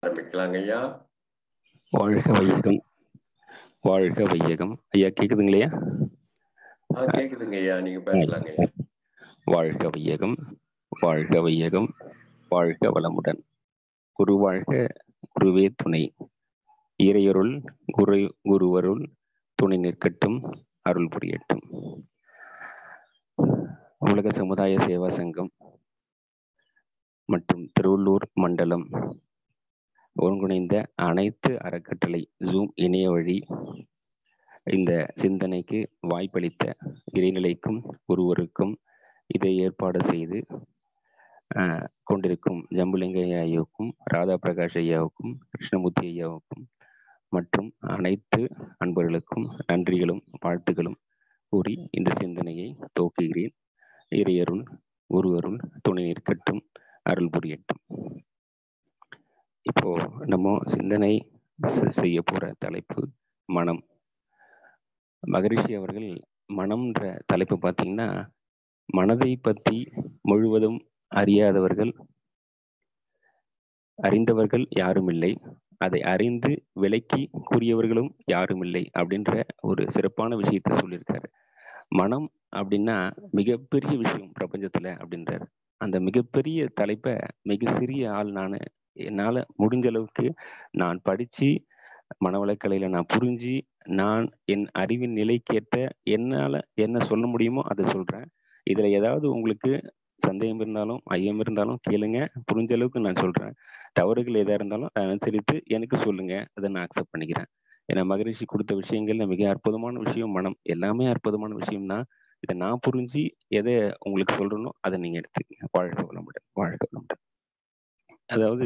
ஆரம்பிக்கலாங்க ஐயா வாழ்க வையகம் வாழ்க வையகம் ஐயா கேக்குதுங்களையா ஆ கேக்குதுங்க ஐயா நீங்க பேசலாங்க ஐயா வாழ்க வையகம் வாழ்க வையகம் வாழ்க வளமுடன் குரு வாழ்க குருவே துணை இறையருள் குரு குருவருள் துணை நிற்கட்டும் அருள் புரியட்டும் உலக சமுதாய சேவா சங்கம் மற்றும் திருவள்ளூர் மண்டலம் ஒருங்கிணைந்த அனைத்து அறக்கட்டளை ஜூம் இணைய வழி இந்த சிந்தனைக்கு வாய்ப்பளித்த இறைநிலைக்கும் ஒருவருக்கும் இதை ஏற்பாடு செய்து ஆஹ், கொண்டிருக்கும் ஜம்புலிங்க ஐயாவுக்கும் ராதா பிரகாஷ் ஐயாவுக்கும் கிருஷ்ணமூர்த்தி ஐயாவுக்கும் மற்றும் அனைத்து அன்பர்களுக்கும் நன்றிகளும் வாழ்த்துக்களும் கூறி இந்த சிந்தனையை துவக்குகிறேன் இறையருள் ஒருவருள் துணை நிற்கட்டும் அருள் புரியட்டும் இப்போ நம்ம சிந்தனை செ- செய்ய போற தலைப்பு மனம் மகரிஷி அவர்கள் மனம்ன்ற தலைப்பு பார்த்தீங்கன்னா மனதை பற்றி முழுவதும் அறியாதவர்கள் அறிந்தவர்கள் யாரும் இல்லை அதை அறிந்து விளக்கி கூறியவர்களும் யாரும் இல்லை அப்படின்ற ஒரு சிறப்பான விஷயத்தை சொல்லியிருக்காரு மனம் அப்படின்னா மிகப்பெரிய விஷயம் பிரபஞ்சத்துல அப்படின்றாரு அந்த மிகப்பெரிய தலைப்பை மிக சிறிய ஆள் நான் என்னால முடிஞ்ச அளவுக்கு நான் படிச்சு மனவளக்கலையில நான் புரிஞ்சு நான் என் அறிவின் நிலைக்கேற்ற என்னால என்ன சொல்ல முடியுமோ அதை சொல்றேன் இதுல ஏதாவது உங்களுக்கு சந்தேகம் இருந்தாலும் ஐயம் இருந்தாலும் கேளுங்க புரிஞ்ச அளவுக்கு நான் சொல்றேன் தவறுகள் எதா இருந்தாலும் அதை அனுசரித்து எனக்கு சொல்லுங்க அதை நான் அக்செப்ட் பண்ணிக்கிறேன் ஏன்னா மகரிஷி கொடுத்த விஷயங்கள்ல மிக அற்புதமான விஷயம் மனம் எல்லாமே அற்புதமான விஷயம் தான் இதை நான் புரிஞ்சு எதை உங்களுக்கு சொல்றேனோ அதை நீங்க எடுத்துக்கங்க வாழ்க வளமுடன் வாழ்க வளமுடன் அதாவது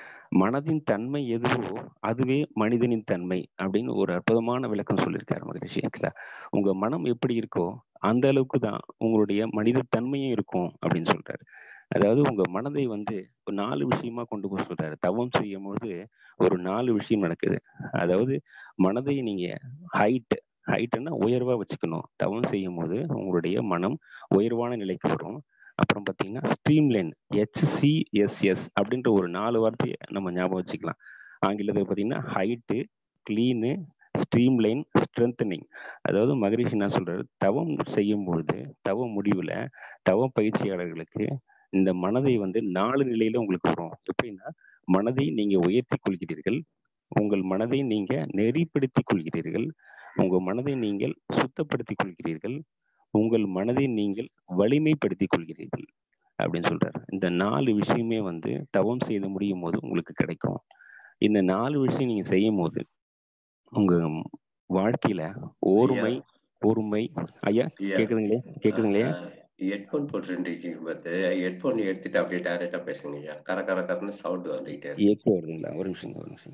மனதின் தன்மை எதுவோ அதுவே மனிதனின் தன்மை அப்படின்னு ஒரு அற்புதமான விளக்கம் சொல்லியிருக்காரு மகரிஷி ஆக்சுவலா உங்க மனம் எப்படி இருக்கோ அந்த அளவுக்கு தான் உங்களுடைய மனித தன்மையும் இருக்கும் அப்படின்னு சொல்றாரு அதாவது உங்க மனதை வந்து ஒரு நாலு விஷயமா கொண்டு போய் சொல்றாரு தவம் செய்யும் பொழுது ஒரு நாலு விஷயம் நடக்குது அதாவது மனதை நீங்க ஹைட் ஹைட்னா உயர்வா வச்சுக்கணும் தவம் செய்யும் போது உங்களுடைய மனம் உயர்வான நிலைக்கு வரும் அப்புறம் பார்த்தீங்கன்னா ஸ்ட்ரீம்லைன் ஹெச்சிஎஸ்எஸ் அப்படின்ற ஒரு நாலு வார்த்தையை நம்ம ஞாபகம் வச்சுக்கலாம் ஆங்கிலத்தில் பார்த்தீங்கன்னா ஹைட்டு க்ளீனு ஸ்ட்ரீம்லைன் ஸ்ட்ரென்தனிங் அதாவது மகரிஷி என்ன சொல்றாரு தவம் செய்யும் பொழுது தவ முடிவுல தவ பயிற்சியாளர்களுக்கு இந்த மனதை வந்து நாலு நிலையில உங்களுக்கு வரும் எப்படின்னா மனதை நீங்க உயர்த்தி கொள்கிறீர்கள் உங்கள் மனதை நீங்க நெறிப்படுத்திக் கொள்கிறீர்கள் உங்க மனதை நீங்கள் சுத்தப்படுத்திக் கொள்கிறீர்கள் உங்கள் மனதை நீங்கள் வலிமைப்படுத்திக் கொள்கிறீர்கள் அப்படின்னு சொல்றாரு இந்த நாலு விஷயமே வந்து தவம் செய்து முடியும் போது உங்களுக்கு கிடைக்கும் இந்த நாலு விஷயம் நீங்க செய்யும் போது உங்க வாழ்க்கையில ஓர்மை பொறுமை ஐயா ஐயா கேக்குதுங்களே கேக்குதுங்களே ஹெட்போன் போட்டுருக்கீங்க பார்த்து ஹெட்போன் எடுத்துட்டு அப்படியே டைரக்டா பேசுங்க ஐயா கர கர கரன்னு சவுண்ட் வந்துகிட்டே இருக்கு ஏக்கோ வருதுங்களா ஒரு நிமிஷம் ஒரு நிமிஷம்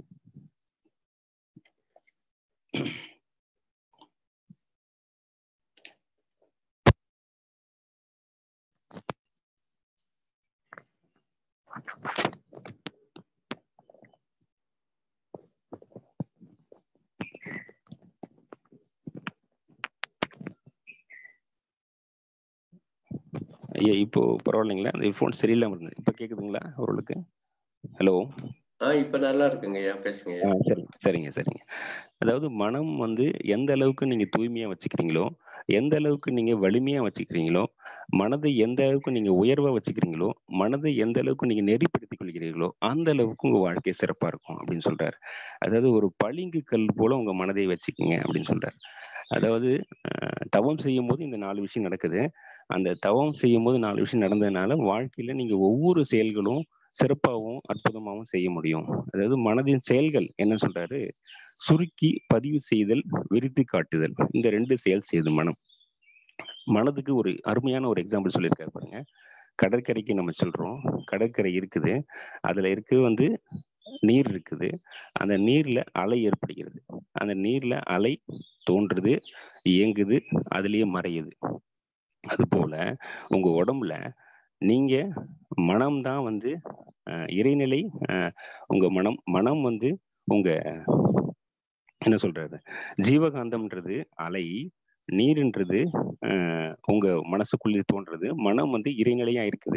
ஐயா இப்போ பரவாயில்லைங்களா இந்த ஃபோன் சரியில்லாம இருந்தது இப்போ கேக்குதுங்களா ஓரளவுக்கு ஹலோ ஆ இப்ப நல்லா இருக்குங்க ஐயா பேசுங்க ஆ ஐயா சரிங்க சரிங்க சரிங்க அதாவது மனம் வந்து எந்த அளவுக்கு நீங்க தூய்மையா வச்சுக்கிறீங்களோ எந்த அளவுக்கு நீங்க வலிமையா வச்சுக்கிறீங்களோ மனதை எந்த அளவுக்கு நீங்க உயர்வா வச்சுக்கிறீங்களோ மனதை எந்த அளவுக்கு நீங்க நெறிப்படுத்திக் கொள்கிறீர்களோ அந்த அளவுக்கு உங்க வாழ்க்கை சிறப்பா இருக்கும் அப்படின்னு சொல்றாரு அதாவது ஒரு பளிங்கு கல் போல உங்க மனதை வச்சுக்கோங்க அப்படின்னு சொல்றாரு அதாவது அஹ், தவம் செய்யும் போது இந்த நாலு விஷயம் நடக்குது அந்த தவம் செய்யும் போது நாலு விஷயம் நடந்ததுனால வாழ்க்கையில நீங்க ஒவ்வொரு செயல்களும் சிறப்பாகவும் அற்புதமாகவும் செய்ய முடியும் அதாவது மனதின் செயல்கள் என்ன சொல்றாரு சுருக்கி பதிவு செய்தல் விரித்து காட்டுதல் இந்த ரெண்டு செயல் செய்யுது மனம் மனதுக்கு ஒரு அருமையான ஒரு எக்ஸாம்பிள் சொல்லியிருக்காரு பாருங்க கடற்கரைக்கு நம்ம சொல்றோம் கடற்கரை இருக்குது அதுல இருக்கு வந்து நீர் இருக்குது அந்த நீர்ல அலை ஏற்படுகிறது அந்த நீர்ல அலை தோன்றுது இயங்குது அதுலயே மறையுது அது போல உங்க உடம்புல நீங்க மனம்தான் வந்து அஹ், இறைநிலை அஹ், உங்க மனம் மனம் வந்து உங்க என்ன சொல்றது ஜீவகாந்தம்ன்றது அலை நீர்ன்றது அஹ், உங்க மனசுக்குள்ளே தோன்றது மனம் வந்து இறைநிலையா இருக்குது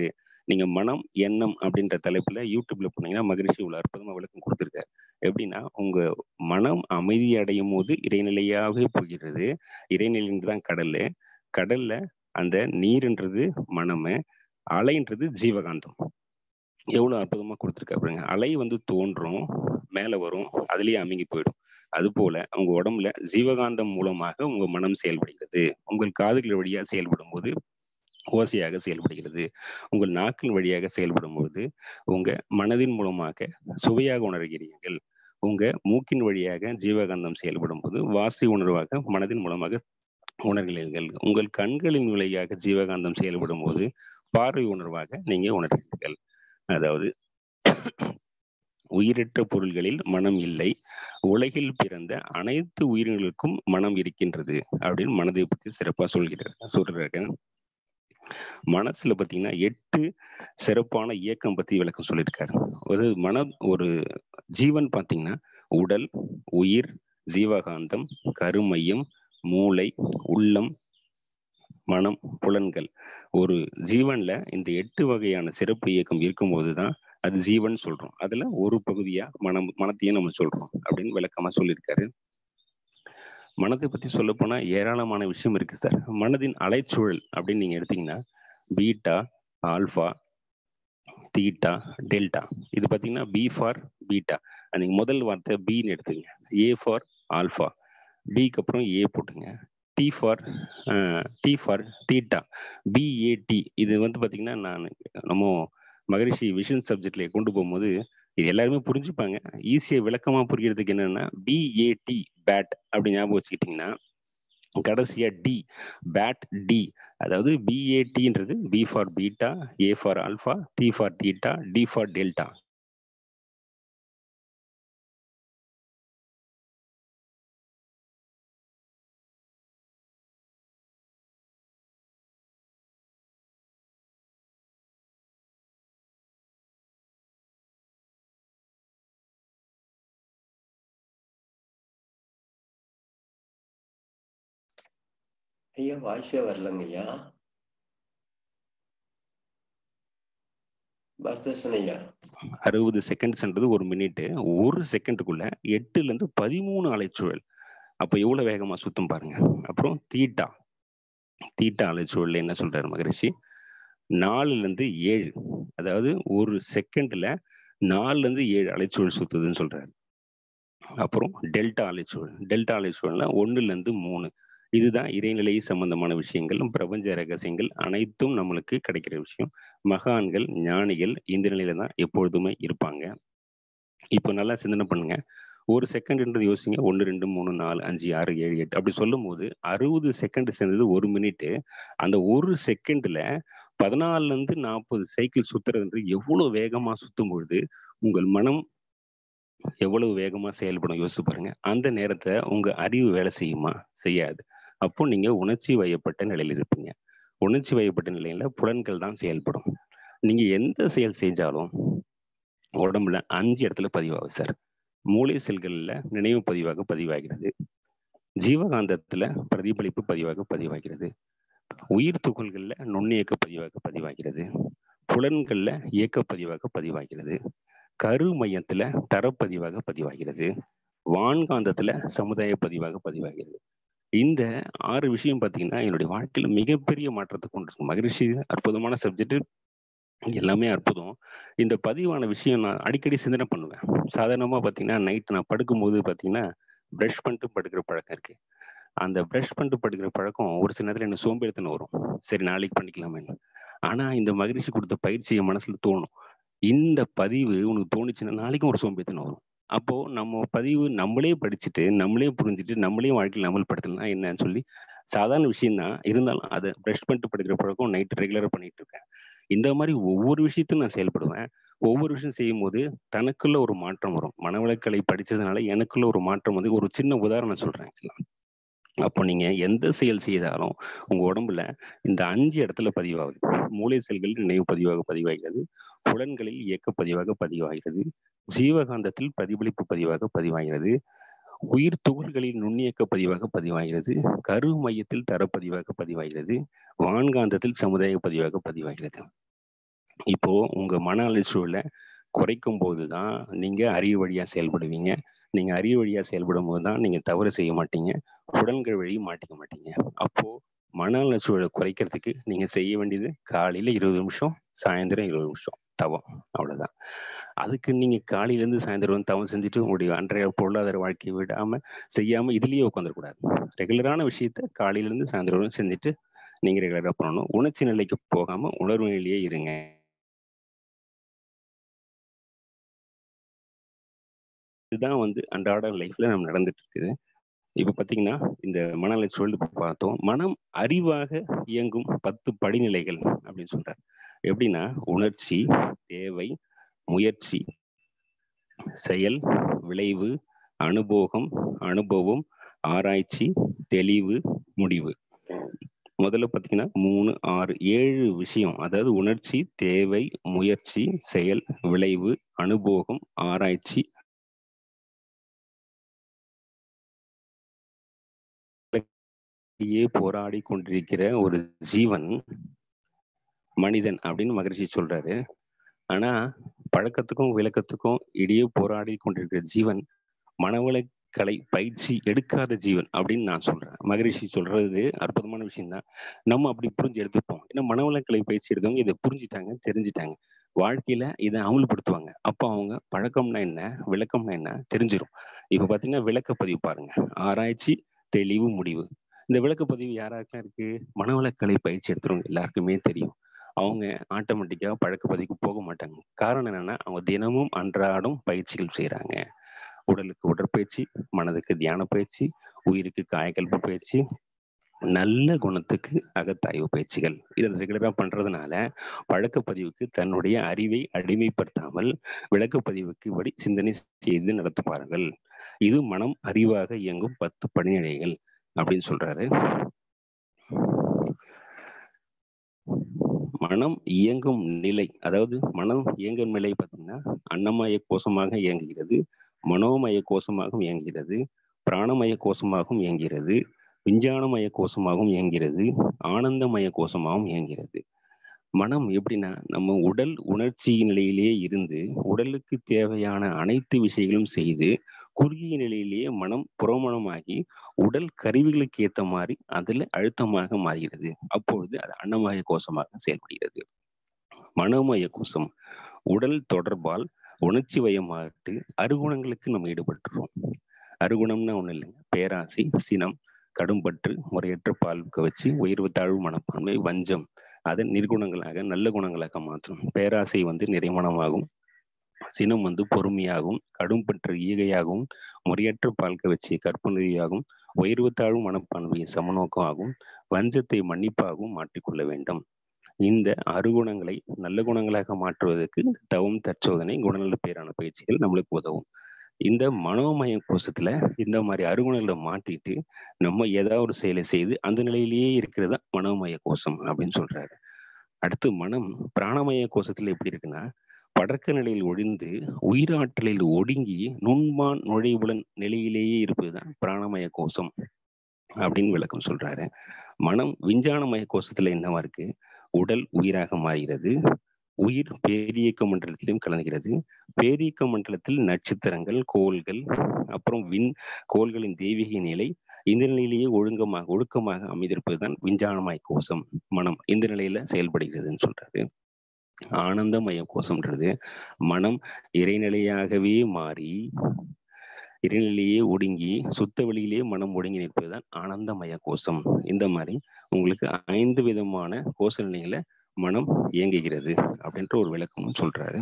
நீங்க மனம் எண்ணம் அப்படின்ற தலைப்புல யூடியூப்ல போனீங்கன்னா மகிழ்ச்சி உள்ள அற்புதமா விளக்கம் கொடுத்துருக்காரு எப்படின்னா உங்க மனம் அமைதி அடையும் போது இறைநிலையாகவே போகிறது இறைநிலைன்றது தான் கடல் கடல்ல அந்த நீர்ன்றது மனமு அலைன்றது ஜீவகாந்தம் எவ்வளவு அற்புதமா கொடுத்துருக்கா பாருங்க அலை வந்து தோன்றும் மேல வரும் அதுலயே அமுங்கி போயிடும் அது போல உங்க உடம்புல ஜீவகாந்தம் மூலமாக உங்க மனம் செயல்படுகிறது உங்கள் காதுகள் வழியா செயல்படும் போது ஓசையாக செயல்படுகிறது உங்கள் நாக்கின் வழியாக செயல்படும் போது உங்க மனதின் மூலமாக சுவையாக உணர்கிறீர்கள் உங்க மூக்கின் வழியாக ஜீவகாந்தம் செயல்படும் போது வாசி உணர்வாக மனதின் மூலமாக உணர்கிறீர்கள் உங்கள் கண்களின் வழியாக ஜீவகாந்தம் செயல்படும் போது பார்வை உணர்வாக நீங்க உணர்கிறீர்கள் அதாவது உயிரற்ற பொருள்களில் மனம் இல்லை உலகில் பிறந்த அனைத்து உயிரினங்களுக்கும் மனம் இருக்கின்றது அப்படின்னு மனதை பத்தி சிறப்பா சொல்கிறார் சொல்றாரு மனசுல பாத்தீங்கன்னா எட்டு சிறப்பான இயக்கம் பத்தி விளக்கம் சொல்லியிருக்காரு ஒரு மன ஒரு ஜீவன் பாத்தீங்கன்னா உடல் உயிர் ஜீவகாந்தம் கருமையம் மூளை உள்ளம் மனம் புலன்கள் ஒரு ஜீவன்ல இந்த எட்டு வகையான சிறப்பு இயக்கம் இருக்கும்போது தான் அது ஜீவன் சொல்றோம் அதுல ஒரு பகுதியா மனம் மனத்தையும் நம்ம சொல்றோம் அப்படின்னு விளக்கமா சொல்லியிருக்காரு மனதை பத்தி சொல்ல போனா ஏராளமான விஷயம் இருக்கு சார் மனதின் அலைச்சூழல் அப்படின்னு நீங்க எடுத்தீங்கன்னா பீட்டா ஆல்பா தீட்டா டெல்டா இது பாத்தீங்கன்னா பி ஃபார் பீட்டா நீங்க முதல் வார்த்தை பின்னு எடுத்துங்க ஏ ஃபார் ஆல்பா பிக்கு அப்புறம் ஏ போட்டுங்க D for D for theta BAD இது வந்து பாத்தீங்கன்னா நான் நம்ம மகரிஷி விஷன் சப்ஜெக்ட்ல கொண்டு போகும்போது இது எல்லாருமே புரிஞ்சுப்பாங்க ஈஸியா விளக்கமா புரியறதுக்கு என்னன்னா பிஏடி பேட் அப்படி ஞாபகம் வச்சுக்கிட்டீங்கன்னா கடைசியா டி பேட் டி அதாவது பிஏடின்றது B for beta A for alpha D for theta D for delta ஐயா வாய்ஸே வரலங்க ஐயா பரதேசன் ஐயா அறுபது செகண்ட்ஸ்ன்றது ஒரு மினிட் ஒரு செகண்டுக்குள்ள எட்டுல இருந்து பதிமூணு அலைச்சூழல் அப்ப எவ்வளவு வேகமா சுத்தம் பாருங்க அப்புறம் தீட்டா தீட்டா அலைச்சூழல் என்ன சொல்றாரு மகரிஷி நாலுல இருந்து ஏழு அதாவது ஒரு செகண்ட்ல நாலுல இருந்து ஏழு அலைச்சூழல் சுத்துதுன்னு சொல்றாரு அப்புறம் டெல்டா அலைச்சூழல் டெல்டா அலைச்சூழல்னா ஒண்ணுல இருந்து மூணு இதுதான் இறைநிலை சம்பந்தமான விஷயங்கள் பிரபஞ்ச ரகசியங்கள் அனைத்தும் நம்மளுக்கு கிடைக்கிற விஷயம் மகான்கள் ஞானிகள் இந்த நிலையில தான் எப்பொழுதுமே இருப்பாங்க இப்போ நல்லா சிந்தனை பண்ணுங்க ஒரு செகண்ட்ன்றது யோசிங்க ஒன்று ரெண்டு மூணு நாலு அஞ்சு ஆறு ஏழு எட்டு அப்படி சொல்லும் போது அறுபது செகண்ட் சேர்ந்தது ஒரு மினிட் அந்த ஒரு செகண்ட்ல பதினாலுல இருந்து நாற்பது சைக்கிள் சுத்துறது எவ்வளவு வேகமா சுத்தும் பொழுது உங்கள் மனம் எவ்வளவு வேகமா செயல்படும் யோசிச்சு பாருங்க அந்த நேரத்தை உங்க அறிவு வேலை செய்யுமா செய்யாது அப்போ நீங்க உணர்ச்சி வயப்பட்ட நிலையில் இருப்பீங்க உணர்ச்சி வயப்பட்ட நிலையில புலன்கள் தான் செயல்படும் நீங்க எந்த செயல் செஞ்சாலும் உடம்புல அஞ்சு இடத்துல பதிவாகும் சார் மூளை செல்கள்ல நினைவு பதிவாக பதிவாகிறது ஜீவகாந்தத்துல பிரதிபலிப்பு பதிவாக பதிவாகிறது உயிர் துகள்கள்ல நுண்ணியக்க பதிவாக பதிவாகிறது புலன்கள்ல இயக்க பதிவாக பதிவாகிறது கரு மையத்துல தரப்பதிவாக பதிவாகிறது வான்காந்தத்துல சமுதாய பதிவாக பதிவாகிறது இந்த ஆறு விஷயம் பார்த்தீங்கன்னா என்னுடைய வாழ்க்கையில மிகப்பெரிய மாற்றத்தை கொண்டிருக்கு மகிழ்ச்சி அற்புதமான சப்ஜெக்ட் எல்லாமே அற்புதம் இந்த பதிவான விஷயம் நான் அடிக்கடி சிந்தனை பண்ணுவேன் சாதாரணமா பார்த்தீங்கன்னா நைட் நான் படுக்கும்போது பார்த்தீங்கன்னா ப்ரஷ் பண்ணிட்டு படுக்கிற பழக்கம் இருக்கு அந்த ப்ரஷ் பண்ணிட்டு படுக்கிற பழக்கம் ஒரு சில நேரத்தில் என்ன சோம்பேறித்தனம் வரும் சரி நாளைக்கு பண்ணிக்கலாமேன்னு ஆனா இந்த மகிழ்ச்சி கொடுத்த பயிற்சி என் மனசுல தோணும் இந்த பதிவு உனக்கு தோணுச்சுன்னா நாளைக்கும் ஒரு சோம்பேறித்தனம் வரும் அப்போ நம்ம பதிவு நம்மளே படிச்சுட்டு நம்மளே புரிஞ்சுட்டு நம்மளே வாழ்க்கையில் அமல்படுத்தலாம் என்னன்னு சொல்லி சாதாரண விஷயம் தான் இருந்தாலும் அதை ப்ரஷ் பண்ணிட்டு படிக்கிற பழக்கம் நைட்டு ரெகுலராக பண்ணிட்டு இருக்கேன் இந்த மாதிரி ஒவ்வொரு விஷயத்தையும் நான் செயல்படுவேன் ஒவ்வொரு விஷயம் செய்யும் போது தனக்குள்ள ஒரு மாற்றம் வரும் மனவளக்கலை படிச்சதுனால எனக்குள்ள ஒரு மாற்றம் வந்து ஒரு சின்ன உதாரணம் சொல்றேன் ஆக்சுவலா அப்போ நீங்க எந்த செயல் செய்தாலும் உங்க உடம்புல இந்த அஞ்சு இடத்துல பதிவாகுது மூளை செல்களில் நினைவு பதிவாக பதிவாகிறது புலன்களில் இயக்க பதிவாக பதிவாகிறது ஜீவகாந்தத்தில் பிரதிபலிப்பு பதிவாக பதிவாகிறது உயிர் துகள்களின் நுண்ணியக்க பதிவாக பதிவாகிறது கரு மையத்தில் தரப்பதிவாக பதிவாகிறது வான்காந்தத்தில் சமுதாய பதிவாக பதிவாகிறது இப்போ உங்க மன அழுச்சூழலை குறைக்கும் போது தான் நீங்க அறிவு வழியா செயல்படுவீங்க நீங்க அறிவு வழியா செயல்படும் போது தான் நீங்க தவறு செய்ய மாட்டீங்க புலன்கள் வழி மாட்டிக்க மாட்டீங்க அப்போ மன அழுச்சூழலை குறைக்கிறதுக்கு நீங்க செய்ய வேண்டியது காலையில இருபது நிமிஷம் சாயந்தரம் இருபது நிமிஷம் தவம் அவ்வளவுதான் அதுக்கு நீங்க காலையில இருந்து சாயந்தரம் வந்து தவம் செஞ்சுட்டு உங்களுடைய அன்றைய பொருளாதார வாழ்க்கையை விடாம செய்யாம இதுலயே உட்காந்துடக்கூடாது ரெகுலரான விஷயத்த காலையில இருந்து சாயந்தரம் வரையும் செஞ்சுட்டு நீங்க ரெகுலரா பண்ணணும் உணர்ச்சி நிலைக்கு போகாம உணர்வு நிலையே இருங்க இதுதான் வந்து அன்றாட லைஃப்ல நம்ம நடந்துட்டு இருக்குது இப்ப பாத்தீங்கன்னா இந்த மனநிலை சூழல் பார்த்தோம் மனம் அறிவாக இயங்கும் பத்து படிநிலைகள் அப்படின்னு சொல்றாரு எப்படின்னா உணர்ச்சி தேவை முயற்சி செயல் விளைவு அனுபோகம் அனுபவம் ஆராய்ச்சி தெளிவு முடிவு முதல்ல பார்த்தீங்கன்னா மூணு ஆறு ஏழு விஷயம் அதாவது உணர்ச்சி தேவை முயற்சி செயல் விளைவு அனுபோகம் ஆராய்ச்சி போராடி கொண்டிருக்கிற ஒரு ஜீவன் மனிதன் அப்படின்னு மகரிஷி சொல்றாரு ஆனா பழக்கத்துக்கும் விளக்கத்துக்கும் இடையே போராடி கொண்டிருக்கிற ஜீவன் மனவளக்கலை பயிற்சி எடுக்காத ஜீவன் அப்படின்னு நான் சொல்றேன் மகரிஷி சொல்றது அற்புதமான விஷயம் தான் நம்ம அப்படி புரிஞ்சு எடுத்துப்போம் ஏன்னா மனவளக்கலை பயிற்சி எடுத்தவங்க இதை புரிஞ்சுட்டாங்க தெரிஞ்சுட்டாங்க வாழ்க்கையில இதை அமல்படுத்துவாங்க அப்போ அவங்க பழக்கம்னா என்ன விளக்கம்னா என்ன தெரிஞ்சிடும் இப்ப பாத்தீங்கன்னா விளக்கப்பதிவு பாருங்க ஆராய்ச்சி தெளிவு முடிவு இந்த விளக்கப்பதிவு யாராருக்கெல்லாம் இருக்கு மனவளக்கலை பயிற்சி எடுத்துறவங்க எல்லாருக்குமே தெரியும் அவங்க ஆட்டோமேட்டிக்கா பழக்க பதிவுக்கு போக மாட்டாங்க காரணம் என்னன்னா அவங்க தினமும் அன்றாடம் பயிற்சிகள் செய்யறாங்க உடலுக்கு உடற்பயிற்சி மனதுக்கு தியான பயிற்சி உயிருக்கு காயக்கல்ப பயிற்சி நல்ல குணத்துக்கு அகத்தாய்வு பயிற்சிகள் இதை ரெகுலரா பண்றதுனால பழக்கப்பதிவுக்கு தன்னுடைய அறிவை அடிமைப்படுத்தாமல் விளக்கப்பதிவுக்கு படி சிந்தனை செய்து நடத்துவார்கள் இது மனம் அறிவாக இயங்கும் பத்து படிநிலைகள் அப்படின்னு சொல்றாரு மனம் இயங்கும் நிலை அதாவது மனம் இயங்கும் நிலை பார்த்தீங்கன்னா அன்னமய கோஷமாக இயங்குகிறது மனோமய கோஷமாகவும் இயங்குகிறது பிராணமய கோஷமாகவும் இயங்குகிறது விஞ்ஞானமய கோஷமாகவும் இயங்குகிறது ஆனந்தமய கோஷமாகவும் இயங்குகிறது மனம் எப்படின்னா நம்ம உடல் உணர்ச்சி நிலையிலேயே இருந்து உடலுக்கு தேவையான அனைத்து விஷயங்களும் செய்து குறுகிய நிலையிலேயே மனம் புறமணமாகி உடல் கருவிகளுக்கு ஏற்ற மாதிரி அதுல அழுத்தமாக மாறுகிறது அப்பொழுது அது அன்னமய கோஷமாக செயல்படுகிறது மனோமய கோஷம் உடல் தொடர்பால் உணர்ச்சி வயமாட்டு அருகுணங்களுக்கு நம்ம ஈடுபட்டுறோம் அருகுணம்னா ஒண்ணு இல்லைங்க பேராசை சினம் கடும்பற்று முறையற்ற பால்க வச்சு உயர்வு தாழ்வு மனப்பான்மை வஞ்சம் அதை நிர்குணங்களாக நல்ல குணங்களாக மாற்றும் பேராசை வந்து நிறைமணமாகும் சினம் வந்து பொறுமையாகவும் கடும்பற்று ஈகையாகவும் முறையற்ற பால்க வச்சு கற்பனையாகவும் உயர்வு தாழ்வு மனப்பான்மையை சமநோக்கம் ஆகும் வஞ்சத்தை மன்னிப்பாகவும் மாற்றிக்கொள்ள வேண்டும் இந்த அருகுணங்களை நல்ல குணங்களாக மாற்றுவதற்கு தவம் தற்சோதனை குணநல பேரான பயிற்சிகள் நம்மளுக்கு உதவும் இந்த மனோமய கோஷத்துல இந்த மாதிரி அருகுணங்களை மாட்டிட்டு நம்ம ஏதாவது ஒரு செயலை செய்து அந்த நிலையிலேயே இருக்கிறதா மனோமய கோஷம் அப்படின்னு சொல்றாரு அடுத்து மனம் பிராணமய கோஷத்துல எப்படி இருக்குன்னா படக்க நிலையில் ஒழிந்து உயிராற்றலில் ஒடுங்கி நுண்மான் நுழைவுடன் நிலையிலேயே இருப்பதுதான் பிராணமய கோஷம் அப்படின்னு விளக்கம் சொல்றாரு மனம் விஞ்ஞானமய கோஷத்துல என்னவா இருக்கு உடல் உயிராக மாறுகிறது உயிர் பேரியக்க மண்டலத்திலும் கலந்துகிறது பேரியக்க மண்டலத்தில் நட்சத்திரங்கள் கோள்கள் அப்புறம் விண் கோள்களின் தெய்வீக நிலை இந்த நிலையிலேயே ஒழுங்கமாக ஒழுக்கமாக அமைந்திருப்பதுதான் விஞ்ஞானமய கோஷம் மனம் இந்த நிலையில செயல்படுகிறதுன்னு சொல்றாரு ஆனந்தமய கோஷம்ன்றது மனம் இறைநிலையாகவே மாறி இறைநிலையே ஒடுங்கி சுத்த வெளியிலேயே மனம் ஒடுங்கி நிற்பதுதான் ஆனந்தமய கோஷம் இந்த மாதிரி உங்களுக்கு ஐந்து விதமான கோஷ நிலைகளை மனம் இயங்குகிறது அப்படின்ற ஒரு விளக்கமும் சொல்றாரு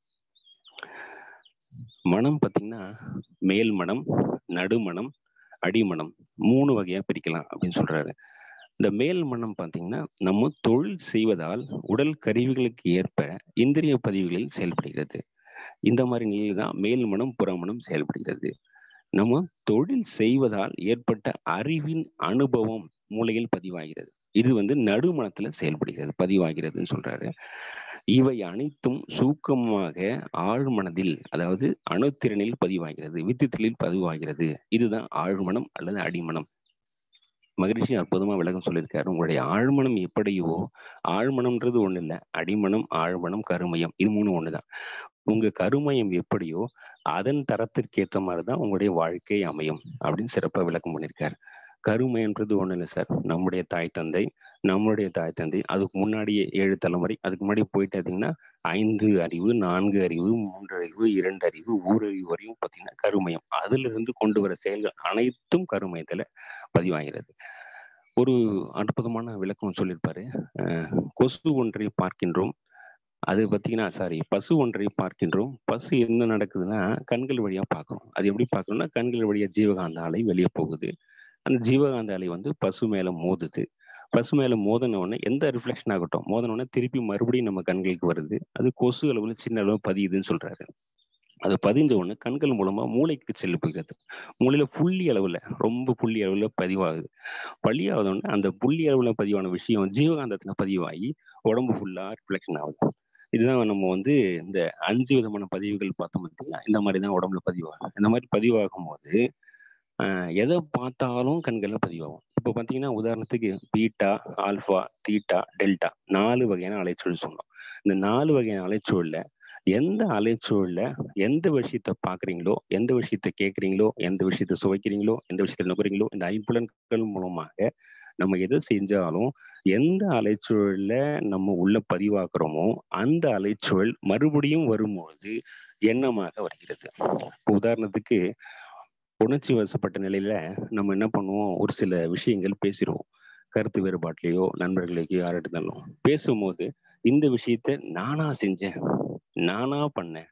மனம் பார்த்தீங்கன்னா மேல் மனம் நடுமனம் அடிமனம் மூணு வகையா பிரிக்கலாம் அப்படின்னு சொல்றாரு இந்த மேல் மனம் பார்த்தீங்கன்னா நம்ம தொழில் செய்வதால் உடல் கருவிகளுக்கு ஏற்ப இந்திரிய பதிவுகளில் செயல்படுகிறது இந்த மாதிரி நிலையில் தான் மேல் மனம் புறமணம் செயல்படுகிறது நம்ம தொழில் செய்வதால் ஏற்பட்ட அறிவின் அனுபவம் மூளையில் பதிவாகிறது இது வந்து நடுமணத்துல செயல்படுகிறது பதிவாகிறதுன்னு சொல்றாரு இவை அனைத்தும் சூக்கமாக ஆழ்மனதில் அதாவது அணுத்திறனில் பதிவாகிறது வித்துத்திலில் பதிவாகிறது இதுதான் ஆழ்மனம் அல்லது அடிமனம் மகரிஷி அற்புதமா விளக்கம் சொல்லியிருக்காரு உங்களுடைய ஆழ்மனம் எப்படியோ ஆழ்மனம்ன்றது ஒண்ணு இல்ல அடிமனம் ஆழ்மனம் கருமயம் இது மூணு ஒண்ணுதான் உங்க கருமயம் எப்படியோ அதன் தரத்திற்கு ஏற்ற மாதிரிதான் உங்களுடைய வாழ்க்கை அமையும் அப்படின்னு சிறப்பா விளக்கம் பண்ணியிருக்காரு கருமைன்றது ஒண்ணு இல்லை சார் நம்முடைய தாய் தந்தை நம்மளுடைய தாய் தந்தை அதுக்கு முன்னாடியே ஏழு தலைமுறை அதுக்கு முன்னாடி போயிட்டு பார்த்தீங்கன்னா ஐந்து அறிவு நான்கு அறிவு மூன்று அறிவு இரண்டு அறிவு ஊரறிவு வரையும் பார்த்தீங்கன்னா கருமயம் அதுல இருந்து கொண்டு வர செயல்கள் அனைத்தும் கருமயத்துல பதிவாகிறது ஒரு அற்புதமான விளக்கம் சொல்லியிருப்பாரு கொசு ஒன்றை பார்க்கின்றோம் அது பார்த்தீங்கன்னா சாரி பசு ஒன்றை பார்க்கின்றோம் பசு என்ன நடக்குதுன்னா கண்கள் வழியா பார்க்குறோம் அது எப்படி பார்க்கறோம்னா கண்கள் வழியா ஜீவகாந்த அலை வெளியே போகுது அந்த ஜீவகாந்த அலை வந்து பசு மேல மோதுது பசு மேல மோதின உடனே எந்த ரிஃப்ளெக்ஷன் ஆகட்டும் மோதின உடனே திருப்பி மறுபடியும் நம்ம கண்களுக்கு வருது அது கொசு அளவுல சின்ன அளவு பதியுதுன்னு சொல்றாரு அது பதிஞ்ச உடனே கண்கள் மூலமா மூளைக்கு செல்லு போகிறது மூளையில புள்ளி அளவுல ரொம்ப புள்ளி அளவுல பதிவாகுது பள்ளியாவது உடனே அந்த புள்ளி அளவுல பதிவான விஷயம் ஜீவகாந்தத்துல பதிவாகி உடம்பு ஃபுல்லா ரிஃப்ளெக்ஷன் ஆகுது இதுதான் நம்ம வந்து இந்த அஞ்சு விதமான பதிவுகள் பார்த்தோம் பார்த்தீங்களா இந்த மாதிரி தான் உடம்புல பதிவாகும் இந்த மாதிரி பதிவாகும் போது எதை பார்த்தாலும் கண்களில் பதிவாகும் இப்போ பார்த்தீங்கன்னா உதாரணத்துக்கு பீட்டா ஆல்ஃபா தீட்டா டெல்டா நாலு வகையான அலைச்சூழல் சொன்னோம் இந்த நாலு வகையான அலைச்சூழல்ல எந்த அலைச்சூழல்ல எந்த விஷயத்த பாக்குறீங்களோ எந்த விஷயத்த கேட்குறீங்களோ எந்த விஷயத்த சுவைக்கிறீங்களோ எந்த விஷயத்த நுகரீங்களோ இந்த ஐம்புலன்கள் மூலமாக நம்ம எதை செஞ்சாலும் எந்த அலைச்சூழல்ல நம்ம உள்ள பதிவாக்குறோமோ அந்த அலைச்சூழல் மறுபடியும் வரும்போது எண்ணமாக வருகிறது உதாரணத்துக்கு உணர்ச்சி வசப்பட்ட நிலையில நம்ம என்ன பண்ணுவோம் ஒரு சில விஷயங்கள் பேசிடுவோம் கருத்து வேறுபாட்டிலேயோ நண்பர்களுக்கோ யார் இருந்தாலும் பேசும்போது இந்த விஷயத்த நானா செஞ்சேன் நானா பண்ணேன்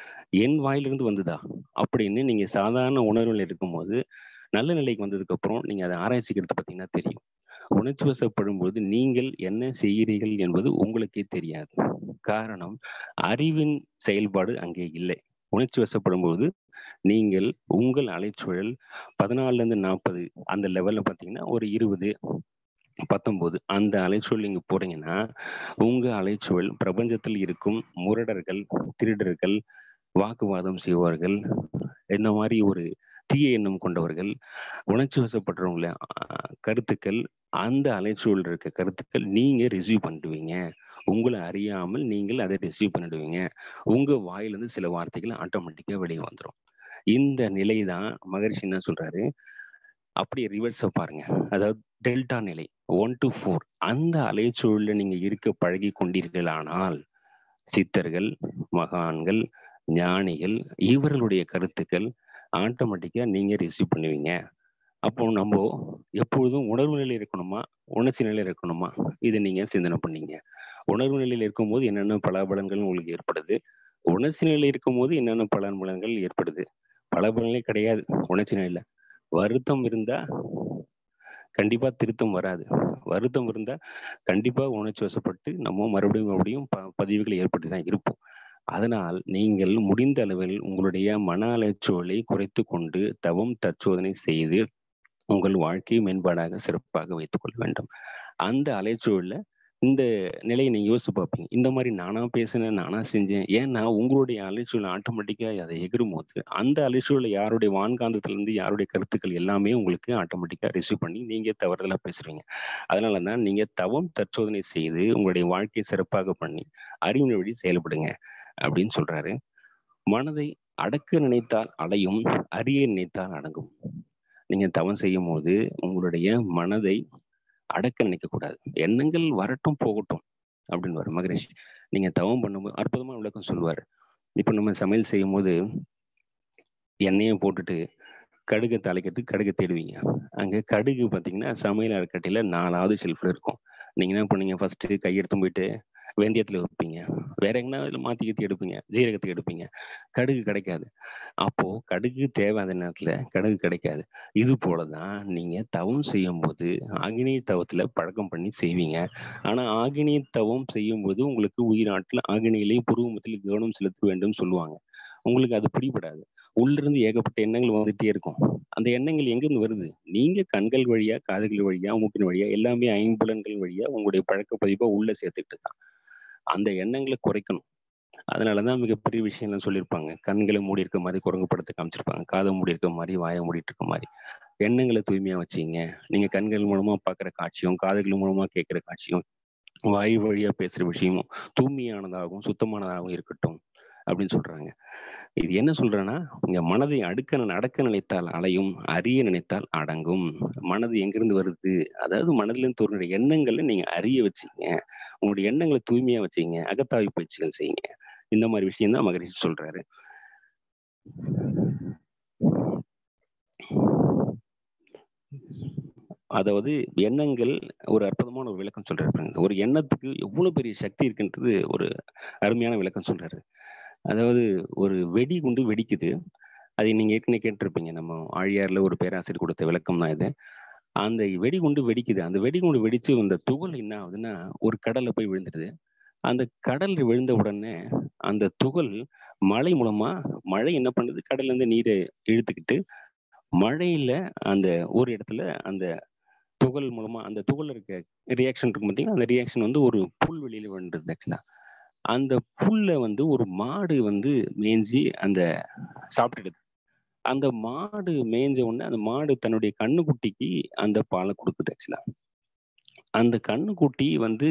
என் வாயிலிருந்து வந்ததா அப்படின்னு நீங்க சாதாரண உணர்வில் இருக்கும்போது நல்ல நிலைக்கு வந்ததுக்கு அப்புறம் நீங்க அதை ஆராய்ச்சிக்கிறது பார்த்தீங்கன்னா தெரியும் உணர்ச்சி வசப்படும் போது நீங்கள் என்ன செய்கிறீர்கள் என்பது உங்களுக்கே தெரியாது காரணம் அறிவின் செயல்பாடு அங்கே இல்லை உணர்ச்சி வசப்படும் போது நீங்கள் உங்கள் அலைச்சூழல் பதினாலுல இருந்து நாற்பது அந்த லெவல்ல பாத்தீங்கன்னா ஒரு இருபது பத்தொன்பது அந்த அலைச்சூழல் நீங்க போறீங்கன்னா உங்க அலைச்சூழல் பிரபஞ்சத்தில் இருக்கும் முரடர்கள் திருடர்கள் வாக்குவாதம் செய்வார்கள் இந்த மாதிரி ஒரு தீய எண்ணம் கொண்டவர்கள் உணர்ச்சி வசப்படுறவங்கள கருத்துக்கள் அந்த அலைச்சூழல் இருக்க கருத்துக்கள் நீங்க ரிசீவ் பண்ணிடுவீங்க உங்களை அறியாமல் நீங்கள் அதை ரிசீவ் பண்ணிடுவீங்க உங்க வாயிலிருந்து சில வார்த்தைகள் ஆட்டோமேட்டிக்கா வெளியே வந்துடும் இந்த நிலை தான் மகரிஷி என்ன சொல்றாரு அப்படியே ரிவர்ஸை பாருங்க அதாவது டெல்டா நிலை ஒன் டு ஃபோர் அந்த அலைச்சூழல நீங்க இருக்க பழகி கொண்டீர்களானால் சித்தர்கள் மகான்கள் ஞானிகள் இவர்களுடைய கருத்துக்கள் ஆட்டோமேட்டிக்கா நீங்க ரிசீவ் பண்ணுவீங்க அப்போ நம்ம எப்பொழுதும் உணர்வு நிலையில் இருக்கணுமா உணர்ச்சி நிலையில் இருக்கணுமா இதை நீங்க சிந்தனை பண்ணீங்க உணர்வு நிலையில் இருக்கும்போது என்னென்ன பலாபலன்கள் உங்களுக்கு ஏற்படுது உணர்ச்சி நிலையில் இருக்கும்போது என்னென்ன பலன்கள் ஏற்படுது பலபலனே கிடையாது உணர்ச்சி நிலையில வருத்தம் இருந்தா கண்டிப்பா திருத்தம் வராது வருத்தம் இருந்தா கண்டிப்பா உணர்ச்சி வசப்பட்டு நம்ம மறுபடியும் மறுபடியும் ப பதிவுகள் ஏற்பட்டு தான் இருப்போம் அதனால் நீங்கள் முடிந்த அளவில் உங்களுடைய மன அலைச்சூழலை குறைத்து கொண்டு தவம் தற்சோதனை செய்து உங்கள் வாழ்க்கையை மேம்பாடாக சிறப்பாக வைத்துக் கொள்ள வேண்டும் அந்த அலைச்சூழல இந்த நிலையை நீங்க யோசிச்சு பார்ப்பீங்க இந்த மாதிரி நானா பேசினேன் நானா செஞ்சேன் ஏன்னா உங்களுடைய அலைச்சூழல் ஆட்டோமேட்டிக்கா அதை எகிரும் போது அந்த அலைச்சூழல யாருடைய வான்காந்தத்துல இருந்து யாருடைய கருத்துக்கள் எல்லாமே உங்களுக்கு ஆட்டோமேட்டிக்கா ரிசீவ் பண்ணி நீங்க தவறுதலா பேசுறீங்க அதனாலதான் நீங்க தவம் தற்சோதனை செய்து உங்களுடைய வாழ்க்கையை சிறப்பாக பண்ணி அறிவின் வழி செயல்படுங்க அப்படின்னு சொல்றாரு மனதை அடக்க நினைத்தால் அடையும் அறிய நினைத்தால் அடங்கும் நீங்க தவம் செய்யும் போது உங்களுடைய மனதை அடக்க நினைக்க கூடாது எண்ணங்கள் வரட்டும் போகட்டும் அப்படின்னு வரும் மகரிஷி நீங்க தவம் பண்ணும்போது அற்புதமான விளக்கம் சொல்லுவாரு இப்ப நம்ம சமையல் செய்யும் போது எண்ணெயை போட்டுட்டு கடுகை தாளிக்கிறதுக்கு கடுகை தேடுவீங்க அங்க கடுகு பார்த்தீங்கன்னா சமையல் அறக்கட்டையில நாலாவது ஷெல்ஃப்ல இருக்கும் நீங்க என்ன பண்ணீங்க ஃபர்ஸ்ட் கையெடுத்து போயிட்டு வெந்தயத்துல வைப்பீங்க வேற எங்கன்னா இதுல மாத்தி கத்தி எடுப்பீங்க ஜீரகத்துக்கு எடுப்பீங்க கடுகு கிடைக்காது அப்போ கடுகு தேவை அந்த நேரத்துல கடுகு கிடைக்காது இது போலதான் நீங்க தவம் செய்யும் போது ஆகினிய தவத்துல பழக்கம் பண்ணி செய்வீங்க ஆனா ஆகினிய தவம் செய்யும் போது உங்களுக்கு உயிராட்டில் ஆகினியிலே புருவமத்தில் கவனம் செலுத்த வேண்டும் சொல்லுவாங்க உங்களுக்கு அது பிடிபடாது உள்ள இருந்து ஏகப்பட்ட எண்ணங்கள் வந்துட்டே இருக்கும் அந்த எண்ணங்கள் எங்கிருந்து வருது நீங்க கண்கள் வழியா காதுகள் வழியா மூக்கின் வழியா எல்லாமே ஐம்புலன்கள் வழியா உங்களுடைய பழக்க பதிப்பா உள்ள சேர்த்துக்கிட்டு தான் அந்த எண்ணங்களை குறைக்கணும் அதனாலதான் மிகப்பெரிய விஷயம்லாம் சொல்லியிருப்பாங்க கண்களை மூடி இருக்க மாதிரி குரங்கு படத்தை காமிச்சிருப்பாங்க காதை மூடி இருக்க மாதிரி வாயை மூடிட்டு இருக்க மாதிரி எண்ணங்களை தூய்மையா வச்சுங்க நீங்க கண்கள் மூலமா பார்க்குற காட்சியும் காதுகள் மூலமா கேட்குற காட்சியும் வாய் வழியா பேசுற விஷயமும் தூய்மையானதாகவும் சுத்தமானதாகவும் இருக்கட்டும் அப்படின்னு சொல்றாங்க இது என்ன சொல்றேன்னா இங்க மனதை அடுக்க அடக்க நினைத்தால் அலையும் அறிய நினைத்தால் அடங்கும் மனது எங்கிருந்து வருது அதாவது மனதிலிருந்து தோன்ற எண்ணங்களை நீங்க அறிய வச்சுங்க உங்களுடைய எண்ணங்களை தூய்மையா வச்சுங்க அகத்தாய்வு பயிற்சிகள் செய்யுங்க இந்த மாதிரி விஷயம் தான் மகரிஷி சொல்றாரு அதாவது எண்ணங்கள் ஒரு அற்புதமான ஒரு விளக்கம் சொல்றாரு ஒரு எண்ணத்துக்கு எவ்வளவு பெரிய சக்தி இருக்குன்றது ஒரு அருமையான விளக்கம் சொல்றாரு அதாவது ஒரு வெடி குண்டு வெடிக்குது அதை நீங்க ஏற்கனவே கேட்டிருப்பீங்க நம்ம ஆழியார்ல ஒரு பேராசிரியர் கொடுத்த விளக்கம் தான் இது அந்த வெடிகுண்டு வெடிக்குது அந்த வெடிகுண்டு வெடிச்சு அந்த துகள் என்ன ஆகுதுன்னா ஒரு கடல்ல போய் விழுந்துடுது அந்த கடல் விழுந்த உடனே அந்த துகள் மழை மூலமா மழை என்ன பண்ணுது கடல்ல இருந்து நீரை இழுத்துக்கிட்டு மழையில அந்த ஒரு இடத்துல அந்த துகள் மூலமா அந்த துகள் இருக்க ரியாக்ஷன் இருக்கும் பார்த்தீங்கன்னா அந்த ரியாக்ஷன் வந்து ஒரு புல்வெளியில விழுந்துருது ஆக்சுவலா அந்த புல்ல வந்து ஒரு மாடு வந்து மேய்ஞ்சி அந்த சாப்பிட்டுடுது அந்த மாடு மேய்ஞ்ச உடனே அந்த மாடு தன்னுடைய கண்ணுக்குட்டிக்கு அந்த பாலை கொடுக்குது ஆக்சுவலா அந்த கண்ணுக்குட்டி வந்து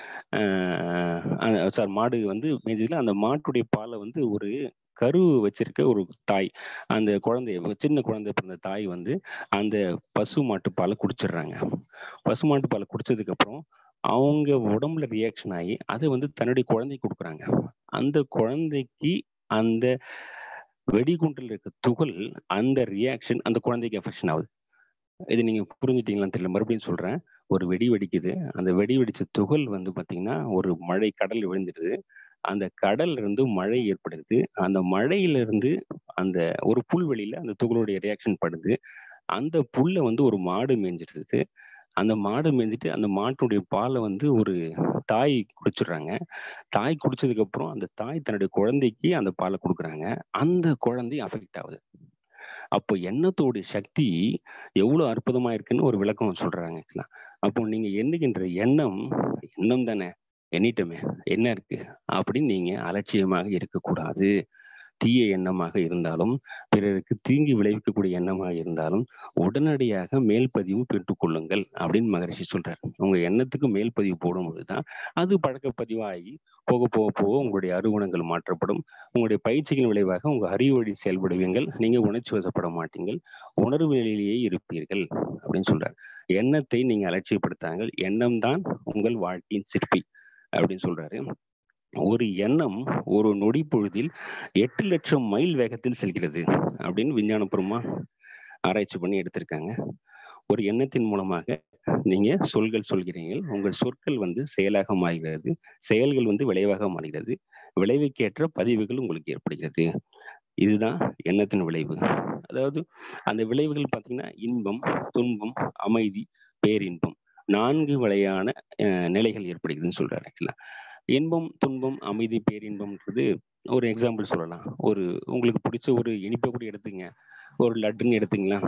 சார் மாடு வந்து மேய்ஞ்சதுல அந்த மாட்டுடைய பாலை வந்து ஒரு கரு வச்சிருக்க ஒரு தாய் அந்த குழந்தைய சின்ன குழந்தை பிறந்த தாய் வந்து அந்த பசு மாட்டு பாலை குடிச்சிடுறாங்க பசு மாட்டு பாலை குடிச்சதுக்கு அப்புறம் அவங்க உடம்புல ரியாக்ஷன் ஆகி அதை வந்து தன்னுடைய குழந்தைக்கு கொடுக்குறாங்க அந்த குழந்தைக்கு அந்த வெடிகுண்டில் இருக்க துகள் அந்த ரியாக்ஷன் அந்த குழந்தைக்கு எஃபெக்ஷன் ஆகுது இது நீங்க புரிஞ்சுட்டீங்களான்னு தெரியல மறுபடியும் சொல்றேன் ஒரு வெடி வெடிக்குது அந்த வெடி வெடிச்ச துகள் வந்து பாத்தீங்கன்னா ஒரு மழை கடல் விழுந்துடுது அந்த கடல்ல இருந்து மழை ஏற்படுது அந்த மழையிலிருந்து அந்த ஒரு புல்வெளியில அந்த துகளுடைய ரியாக்ஷன் படுது அந்த புல்லை வந்து ஒரு மாடு மேய்ஞ்சிடுது அந்த மாடு மேய்ஞ்சிட்டு அந்த மாட்டுடைய பாலை வந்து ஒரு தாய் குடிச்சிடுறாங்க தாய் குடிச்சதுக்கு அப்புறம் அந்த தாய் தன்னுடைய குழந்தைக்கு அந்த பாலை கொடுக்குறாங்க அந்த குழந்தை அஃபெக்ட் ஆகுது அப்போ எண்ணத்தோடைய சக்தி எவ்வளவு அற்புதமா இருக்குன்னு ஒரு விளக்கம் சொல்றாங்க ஆக்சுவலா அப்போ நீங்க எண்ணுகின்ற எண்ணம் எண்ணம் தானே எண்ணிட்டோமே என்ன இருக்கு அப்படின்னு நீங்க அலட்சியமாக இருக்கக்கூடாது தீய எண்ணமாக இருந்தாலும் பிறருக்கு தீங்கி விளைவிக்கக்கூடிய எண்ணமாக இருந்தாலும் உடனடியாக மேல் பதிவு பெற்றுக்கொள்ளுங்கள் அப்படின்னு மகரிஷி சொல்றாரு உங்க எண்ணத்துக்கு மேல் பதிவு போடும்பொழுதுதான் அது பழக்க பதிவாகி போக போக போக உங்களுடைய அறுகுணங்கள் மாற்றப்படும் உங்களுடைய பயிற்சிகளின் விளைவாக உங்க அறிவு வழி செயல்படுவீங்கள் நீங்க உணர்ச்சி வசப்பட மாட்டீங்கள் உணர்வு நிலையிலேயே இருப்பீர்கள் அப்படின்னு சொல்றாரு எண்ணத்தை நீங்க அலட்சியப்படுத்தாங்கள் எண்ணம் தான் உங்கள் வாழ்க்கையின் சிற்பி அப்படின்னு சொல்றாரு ஒரு எண்ணம் ஒரு நொடி பொழுதில் எட்டு லட்சம் மைல் வேகத்தில் செல்கிறது அப்படின்னு விஞ்ஞானபூர்வமா ஆராய்ச்சி பண்ணி எடுத்திருக்காங்க ஒரு எண்ணத்தின் மூலமாக நீங்க சொல்கள் சொல்கிறீர்கள் உங்கள் சொற்கள் வந்து செயலாக மாறுகிறது செயல்கள் வந்து விளைவாக மாறுகிறது விளைவுக்கேற்ற பதிவுகள் உங்களுக்கு ஏற்படுகிறது இதுதான் எண்ணத்தின் விளைவு அதாவது அந்த விளைவுகள் பார்த்தீங்கன்னா இன்பம் துன்பம் அமைதி பேரின்பம் நான்கு வகையான நிலைகள் ஏற்படுகிறதுன்னு சொல்றாரு ஆக்சுவலா இன்பம் துன்பம் அமைதி பேரின்பம்ன்றது ஒரு எக்ஸாம்பிள் சொல்லலாம் ஒரு உங்களுக்கு பிடிச்ச ஒரு இனிப்பை கூட எடுத்துங்க ஒரு லட்டுன்னு எடுத்துங்களா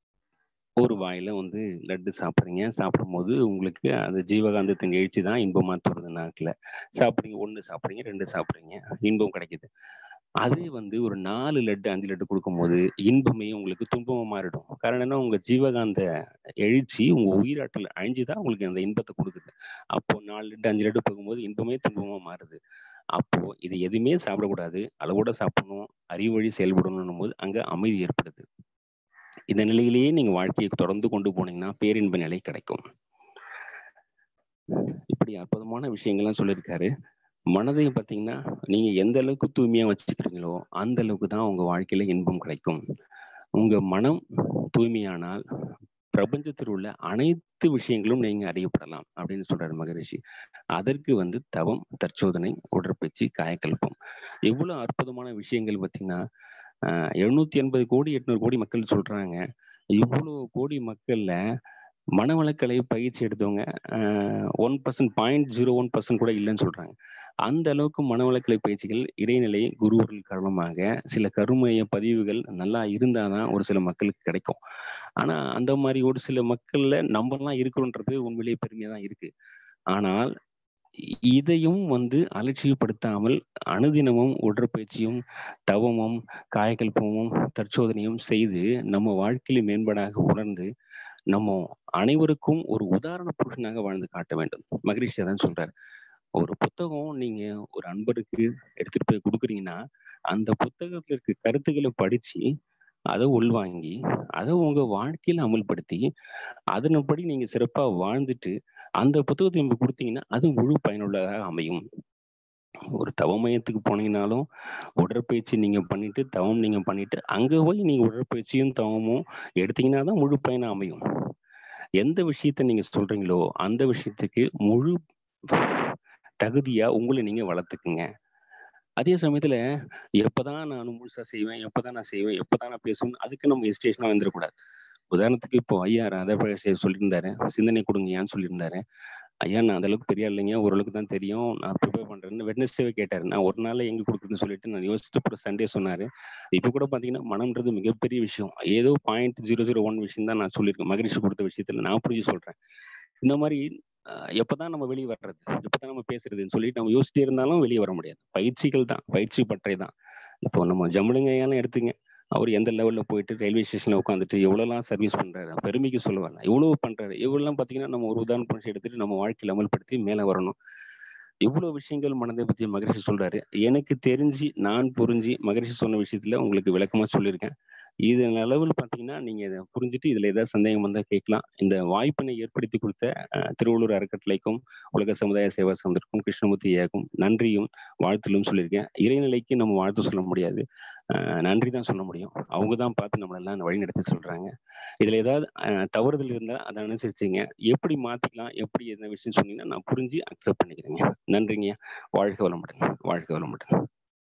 ஒரு வாயில வந்து லட்டு சாப்பிட்றீங்க சாப்பிடும்போது உங்களுக்கு அந்த ஜீவகாந்தத்தின் எழுச்சி தான் இன்பமா தருது நாக்கில் சாப்பிட்றீங்க ஒன்று சாப்பிட்றீங்க ரெண்டு சாப்பிட்றீங்க இன்பம் கிடைக்குது அதே வந்து ஒரு நாலு லட்டு அஞ்சு லட்டு கொடுக்கும்போது இன்பமே உங்களுக்கு துன்பமா மாறிடும் காரணம் என்ன உங்க ஜீவகாந்த எழுச்சி உங்க உயிராற்றல் அழிஞ்சுதான் உங்களுக்கு அந்த இன்பத்தை கொடுக்குது அப்போ நாலு லட்டு அஞ்சு லட்டு போகும்போது இன்பமே துன்பமா மாறுது அப்போ இது எதுவுமே சாப்பிடக்கூடாது அளவோட சாப்பிடணும் அறிவு வழி செயல்படணும் போது அங்க அமைதி ஏற்படுது இந்த நிலையிலேயே நீங்க வாழ்க்கையை தொடர்ந்து கொண்டு போனீங்கன்னா பேரின்ப நிலை கிடைக்கும் இப்படி அற்புதமான விஷயங்கள்லாம் சொல்லியிருக்காரு மனதை பார்த்தீங்கன்னா நீங்க எந்த அளவுக்கு தூய்மையா வச்சுக்கிறீங்களோ அந்த அளவுக்கு தான் உங்க வாழ்க்கையில இன்பம் கிடைக்கும் உங்க மனம் தூய்மையானால் பிரபஞ்சத்தில் உள்ள அனைத்து விஷயங்களும் நீங்க அறியப்படலாம் அப்படின்னு சொல்றாரு மகரிஷி அதற்கு வந்து தவம் தற்சோதனை உடற்பயிற்சி காயக்கல்பம் எவ்வளவு அற்புதமான விஷயங்கள் பார்த்தீங்கன்னா ஆஹ் எழுநூத்தி எண்பது கோடி எட்நூறு கோடி மக்கள் சொல்றாங்க இவ்வளவு கோடி மக்கள்ல மனவளக்கலை பயிற்சி எடுத்தவங்க one percent point zero one percent கூட இல்லைன்னு சொல்றாங்க அந்த அளவுக்கு மனவளக்கலை பயிற்சிகள் இடைநிலை குருவர்கள் காரணமாக சில கருமைய பதிவுகள் நல்லா இருந்தாதான் ஒரு சில மக்களுக்கு கிடைக்கும் ஆனா அந்த மாதிரி ஒரு சில மக்கள்ல நம்மலாம் இருக்கிறோன்றது உண்மையிலேயே பெருமையா தான் இருக்கு ஆனால் இதையும் வந்து அலட்சியப்படுத்தாமல் அனுதினமும் உடற்பயிற்சியும் தவமும் காயக்கல்பமும் தற்சோதனையும் செய்து நம்ம வாழ்க்கையில மேம்படாக உணர்ந்து நம்ம அனைவருக்கும் ஒரு உதாரண புருஷனாக வாழ்ந்து காட்ட வேண்டும் மகரிஷி தான் சொல்றாரு ஒரு புத்தகம் நீங்க ஒரு அன்பருக்கு எடுத்துட்டு போய் கொடுக்குறீங்கன்னா அந்த புத்தகத்துல இருக்க கருத்துக்களை படிச்சு அதை உள்வாங்கி அதை உங்க வாழ்க்கையில அமல்படுத்தி அதன்படி நீங்க சிறப்பா வாழ்ந்துட்டு அந்த புத்தகத்தை நீங்க கொடுத்தீங்கன்னா அது முழு பயனுள்ளதாக அமையும் ஒரு தவ மையத்துக்கு போனீங்கனாலும் உடற்பயிற்சி நீங்க பண்ணிட்டு தவம் நீங்க பண்ணிட்டு அங்க போய் நீங்க உடற்பயிற்சியும் தவமும் எடுத்தீங்கன்னா தான் முழு பயணம் அமையும் எந்த விஷயத்த நீங்க சொல்றீங்களோ அந்த விஷயத்துக்கு முழு தகுதியா உங்களை நீங்க வளர்த்துக்குங்க அதே சமயத்துல எப்பதான் நான் முழுசா செய்வேன் எப்பதான் நான் செய்வேன் எப்பதான் நான் பேசுவேன் அதுக்கு நம்ம எஸ்டேஷனா வந்துடக்கூடாது உதாரணத்துக்கு இப்போ ஐயா ராதாபிரகாஷ் சொல்லியிருந்தாரு சிந்தனை கொடுங்கயான்னு சொல்லியிருந்தாரு ஐயா நான் அந்த அளவுக்கு பெரிய இல்லைங்க ஓரளவுக்கு தான் தெரியும் நான் ப்ரிப்பேர் பண்றேன்னு வெட்னஸ்டேவே கேட்டாரு நான் ஒரு நாள் எங்க கொடுக்குறதுன்னு சொல்லிட்டு நான் யோசிச்சுட்டு அப்புறம் சண்டே சொன்னாரு இப்போ கூட பாத்தீங்கன்னா மனம்ன்றது மிகப்பெரிய விஷயம் ஏதோ பாயிண்ட் ஜீரோ ஜீரோ ஒன் விஷயம் தான் நான் சொல்லியிருக்கேன் மகிழ்ச்சி கொடுத்த விஷயத்துல நான் புரிஞ்சு சொல்றேன் இந்த மாதிரி எப்பதான் நம்ம வெளியே வர்றது எப்பதான் நம்ம பேசுறதுன்னு சொல்லிட்டு நம்ம யோசிச்சுட்டே இருந்தாலும் வெளியே வர முடியாது பயிற்சிகள் தான் பயிற்சி பற்றை தான் இப்போ நம்ம ஜம்முடுங்கையாலும் எடுத்துங்க அவர் எந்த லெவல்ல போயிட்டு ரயில்வே ஸ்டேஷன்ல உட்காந்துட்டு எவ்வளவுலாம் சர்வீஸ் பண்றாரு பெருமைக்கு சொல்லுவாங்க எவ்வளவு பண்றாரு எவ்வளவுலாம் பாத்தீங்கன்னா நம்ம ஒரு உதாரணம் புரிச்சு எடுத்துட்டு நம்ம வாழ்க்கையில் அமல்படுத்தி மேல வரணும் இவ்வளவு விஷயங்கள் மனதை பத்தி மகரிஷி சொல்றாரு எனக்கு தெரிஞ்சு நான் புரிஞ்சு மகரிஷி சொன்ன விஷயத்துல உங்களுக்கு விளக்கமா சொல்லியிருக்கேன் இது அளவில் பார்த்தீங்கன்னா நீங்க இதை புரிஞ்சுட்டு இதுல ஏதாவது சந்தேகம் வந்தா கேட்கலாம் இந்த வாய்ப்பினை ஏற்படுத்தி கொடுத்த திருவள்ளூர் அறக்கட்டளைக்கும் உலக சமுதாய சேவா சந்திற்கும் கிருஷ்ணமூர்த்தி ஐயாக்கும் நன்றியும் வாழ்த்தலும் சொல்லியிருக்கேன் இறைநிலைக்கு நம்ம வாழ்த்து சொல்ல முடியாது நன்றி தான் சொல்ல முடியும் அவங்க தான் பார்த்து நம்மளெல்லாம் வழி நடத்தி சொல்றாங்க இதுல ஏதாவது தவறுதல் இருந்தால் அதை அனுசரிச்சுங்க எப்படி மாத்திக்கலாம் எப்படி என்ன விஷயம் சொன்னீங்கன்னா நான் புரிஞ்சு அக்செப்ட் பண்ணிக்கிறேங்க நன்றிங்க வாழ்க வளமுடன் வாழ்க வளமுடன்